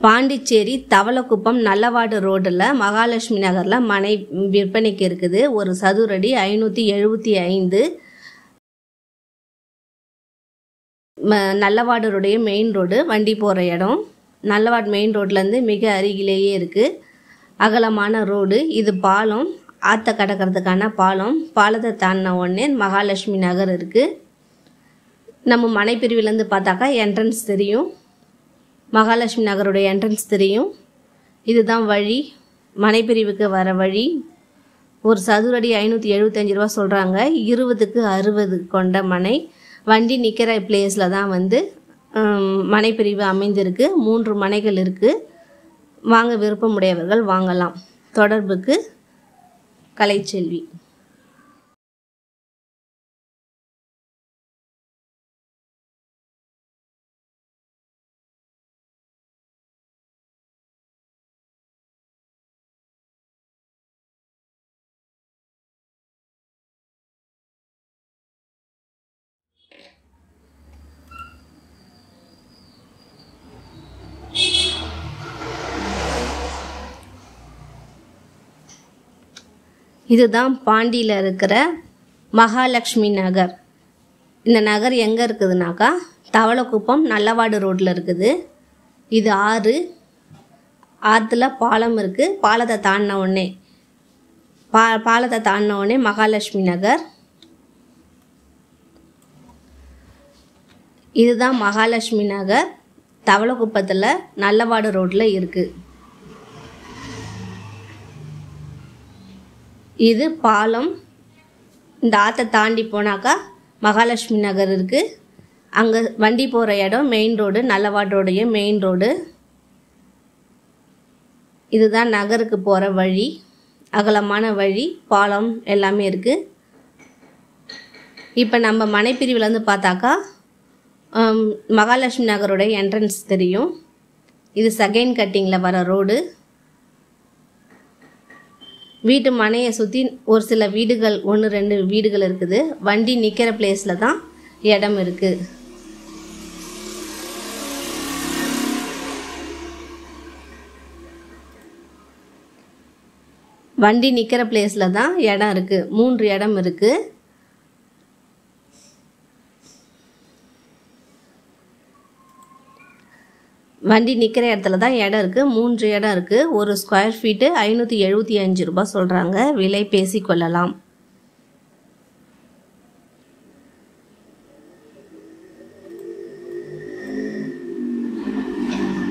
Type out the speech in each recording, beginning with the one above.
பாண்டிச்சேரி தவளக்குப்பம் நல்லவாடு ரோட்டில் மகாலட்சுமி நகரில் மனை விற்பனைக்கு இருக்குது ஒரு சதுரடி ஐநூற்றி எழுபத்தி ஐந்து ம- நல்லவாடருடைய மெயின் ரோடு வண்டி போகிற இடம் நல்லவாடு மெயின் ரோட்லேருந்து மிக அருகிலேயே இருக்குது அகலமான ரோடு இது பாலம் ஆற்ற கடக்கிறதுக்கான பாலம் பாலத்தை தாண்டின உடனே மகாலட்சுமி நகர் இருக்குது நம்ம மனைப்பிரிவிலேருந்து பார்த்தாக்கா என்ட்ரன்ஸ் தெரியும் மகாலட்சுமி நகருடைய என்ட்ரன்ஸ் தெரியும் இதுதான் வழி மனைப்பிரிவுக்கு வர வழி ஒரு சதுரடி ஐநூற்றி எழுபத்தஞ்சு ரூபா சொல்கிறாங்க இருபதுக்கு அறுபது கொண்ட மனை வண்டி நிற்கிற பிளேஸில் தான் வந்து ஹம், மனைப்பிரிவு அமைந்திருக்கு மூன்று மனைகள் இருக்குது வாங்க விருப்பமுடையவர்கள் வாங்கலாம் தொடர்புக்கு கலைச்செல்வி இதுதான் பாண்டியில் இருக்கிற மகாலட்சுமி நகர் இந்த நகர் எங்கே இருக்குதுனாக்கா தவளக்குப்பம் நல்லவாடு ரோட்டில் இருக்குது இது ஆறு ஆற்றுல பாலம் இருக்குது பாலத்தை தாண்டின உடனே பா பாலத்தை தாண்டின உடனே மகாலட்சுமி நகர் இதுதான் மகாலட்சுமி நகர் தவளக்குப்பத்தில் நல்லவாடு ரோட்டில் இருக்குது இது பாலம் இந்த ஆற்றை தாண்டி போனாக்கா மகாலட்சுமி நகர் இருக்குது அங்கே வண்டி போகிற இடம் மெயின் ரோடு நல்லவாட்டோடைய மெயின் ரோடு இதுதான் நகருக்கு போகிற வழி அகலமான வழி பாலம் எல்லாமே இருக்குது இப்போ நம்ம மனைப்பிரிவுலேருந்து பார்த்தாக்கா ஹம், மகாலட்சுமி நகரோட என்ட்ரன்ஸ் தெரியும் இது செகண்ட் கட்டிங்கில் வர ரோடு வீட்டு மனையை சுற்றி ஒரு சில வீடுகள் ஒன்று ரெண்டு வீடுகள் இருக்குது வண்டி நிற்கிற பிளேஸில் தான் இடம் இருக்குது வண்டி நிற்கிற பிளேஸில் தான் இடம் இருக்குது மூன்று இடம் இருக்குது வண்டி நிற்கிற இடத்துல தான் இடம் இருக்குது மூன்று இடம் இருக்குது ஒரு ஸ்கொயர் ஃபீட்டு ஐநூற்றி எழுபத்தி அஞ்சு ரூபாய் சொல்கிறாங்க விலை பேசிக்கொள்ளலாம்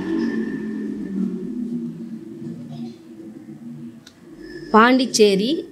பாண்டிச்சேரி